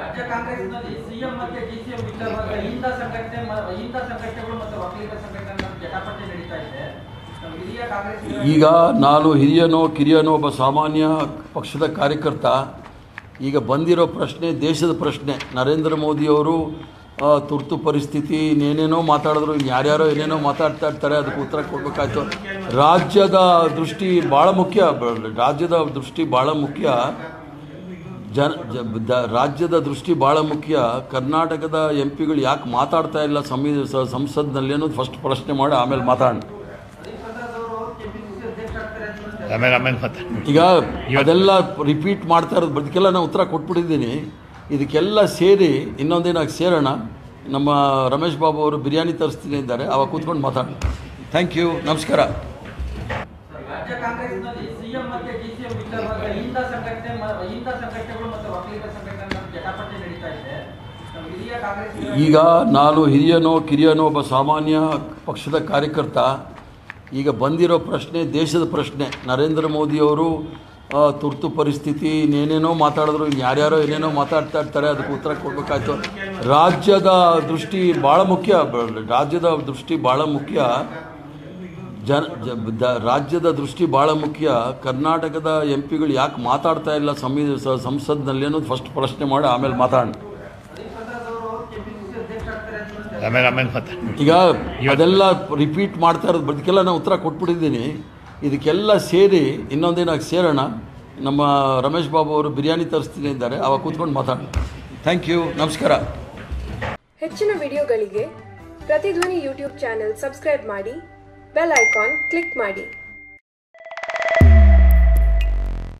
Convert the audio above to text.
ರಾಜ್ಯ ಕಾಂಗ್ರೆಸ್ನಲ್ಲಿ ಸಿಎಂ ಮತ್ತೆ ಡಿಸಿಎಂ ವಿಚಾರವಾಗಿ ಅಹಿಂದ ಸಂಘಟನೆ ಮ- ಅಹಿಂದ ಸಂಘಟನೆಗಳು ಮತ್ತು ಒಕ್ಕಲಿಗರ ಸಂಘಟನೆ ಜಟಾಪಟಿ ನಡೀತಾ ಇದೆ ನಮ್ಮ ಹಿರಿಯ ಕಾಂಗ್ರೆಸ್ ಈಗ ನಾನು ಹಿರಿಯನೋ ಕಿರಿಯನೋ ಒಬ್ಬ ಸಾಮಾನ್ಯ ಪಕ್ಷದ ಕಾರ್ಯಕರ್ತ ಈಗ ಬಂದಿರೋ ಪ್ರಶ್ನೆ ದೇಶದ ಪ್ರಶ್ನೆ ನರೇಂದ್ರ ಮೋದಿಯವರು ಆ, ತುರ್ತು ಪರಿಸ್ಥಿತಿ ಇನ್ನೇನೇನೋ ಮಾತಾಡಿದ್ರು ಇನ್ನು ಯಾರ್ಯಾರೋ ಏನೇನೋ ಮಾತಾಡ್ತಾ ಇರ್ತಾರೆ ಅದಕ್ಕೆ ಉತ್ತರ ಕೊಡಬೇಕಾಯ್ತು ರಾಜ್ಯದ ದೃಷ್ಟಿ ಭಾಳ ಮುಖ್ಯ ಬ- ರಾಜ್ಯದ ದೃಷ್ಟಿ ಭಾಳ ಮುಖ್ಯ ಜನ ಜ- ದ- ರಾಜ್ಯದ ದೃಷ್ಟಿ ಭಾಳ ಮುಖ್ಯ ಕರ್ನಾಟಕದ ಎಂ ಪಿಗಳು ಯಾಕೆ ಮಾತಾಡ್ತಾ ಇಲ್ಲ ಸಂವಿ ಸ- ಸಂಸತ್ನಲ್ಲಿ ಅನ್ನೋದು ಫಸ್ಟ್ ಪ್ರಶ್ನೆ ಮಾಡಿ ಆಮೇಲೆ ಮಾತಾಡೋಣ ಆಮೇಲೆ ಆಮೇಲೆ ಮತ್ತೆ ಈಗ ಅದೆಲ್ಲ ರಿಪೀಟ್ ಮಾಡ್ತಾ ಇರೋದು ಬದುಕೆಲ್ಲ ನಾನು ಉತ್ತರ ಕೊಟ್ಬಿಟ್ಟಿದ್ದೀನಿ ಇದಕ್ಕೆಲ್ಲ ಸೇರಿ ಇನ್ನೊಂದಿನ ಸೇರೋಣ ನಮ್ಮ ರಮೇಶ್ ಬಾಬು ಅವರು ಬಿರಿಯಾನಿ ತರಿಸ್ತೀನಿ ಇದ್ದಾರೆ ಅವಾಗ ಕೂತ್ಕೊಂಡು ಮಾತಾಡೋಣ ಥ್ಯಾಂಕ್ ಯು ನಮಸ್ಕಾರ ರಾಜ್ಯ ಕಾಂಗ್ರೆಸ್ನಲ್ಲಿ ಸಿಎಂ ಮತ್ತೆ ಡಿಸಿಎಂ ವಿಚಾರವಾಗಿ ಅಹಿಂದ ಸಂಘಟನೆ ಮ- ಅಹಿಂದ ಸಂಘಟನೆಗಳು ಮತ್ತು ಒಕ್ಕಲಿಗರ ಸಂಘಟನೆ ಜಟಾಪಟಿ ನಡೀತಾ ಇದೆ ನಮ್ಮ ಹಿರಿಯ ಕಾಂಗ್ರೆಸ್ ಈಗ ನಾನು ಹಿರಿಯನೋ ಕಿರಿಯನೋ ಒಬ್ಬ ಸಾಮಾನ್ಯ ಪಕ್ಷದ ಕಾರ್ಯಕರ್ತ ಈಗ ಬಂದಿರೋ ಪ್ರಶ್ನೆ ದೇಶದ ಪ್ರಶ್ನೆ ನರೇಂದ್ರ ಮೋದಿಯವರು ಆ, ತುರ್ತು ಪರಿಸ್ಥಿತಿ ಇನ್ನೇನೇನೋ ಮಾತಾಡಿದ್ರು ಇನ್ನು ಯಾರ್ಯಾರೋ ಏನೇನೋ ಮಾತಾಡ್ತಾ ಇರ್ತಾರೆ ಅದಕ್ಕೆ ಉತ್ತರ ಕೊಡಬೇಕಾಯ್ತು ರಾಜ್ಯದ ದೃಷ್ಟಿ ಭಾಳ ಮುಖ್ಯ ಬ- ರಾಜ್ಯದ ದೃಷ್ಟಿ ಭಾಳ ಮುಖ್ಯ ಜನ ಜ- ದ- ರಾಜ್ಯದ ದೃಷ್ಟಿ ಭಾಳ ಮುಖ್ಯ ಕರ್ನಾಟಕದ ಎಂ ಪಿಗಳು ಯಾಕೆ ಮಾತಾಡ್ತಾ ಇಲ್ಲ ಸಂವಿ ಸ- ಸಂಸತ್ನಲ್ಲಿ ಅನ್ನೋದು ಫಸ್ಟ್ ಪ್ರಶ್ನೆ ಮಾಡಿ ಆಮೇಲೆ ಮಾತಾಡೋಣ ಆಮೇಲೆ ಆಮೇಲೆ ಮತ್ತೆ ಈಗ ಅದೆಲ್ಲ ರಿಪೀಟ್ ಮಾಡ್ತಾ ಇರೋದು ಬದುಕೆಲ್ಲ ನಾನು ಉತ್ತರ ಕೊಟ್ಬಿಟ್ಟಿದ್ದೀನಿ ಇದಕ್ಕೆಲ್ಲ ಸೇರಿ ಇನ್ನೊಂದಿನ ಸೇರೋಣ ನಮ್ಮ ರಮೇಶ್ ಬಾಬು ಅವರು ಬಿರಿಯಾನಿ ತರಿಸ್ತೀನಿ ಇದ್ದಾರೆ ಅವಾಗ ಕೂತ್ಕೊಂಡು ಮಾತಾಡೋಣ ಥ್ಯಾಂಕ್ ಯು ನಮಸ್ಕಾರ ಹೆಚ್ಚಿನ ವಿಡಿಯೋಗಳಿಗೆ ಪ್ರತಿಧ್ವನಿ ಯೂಟ್ಯೂಬ್ ಚಾನೆಲ್ ಸಬ್ಸ್ಕ್ರೈಬ್ ಮಾಡಿ ಬೆಲ್ ಐಕಾನ್ ಕ್ಲಿಕ್ ಮಾಡಿ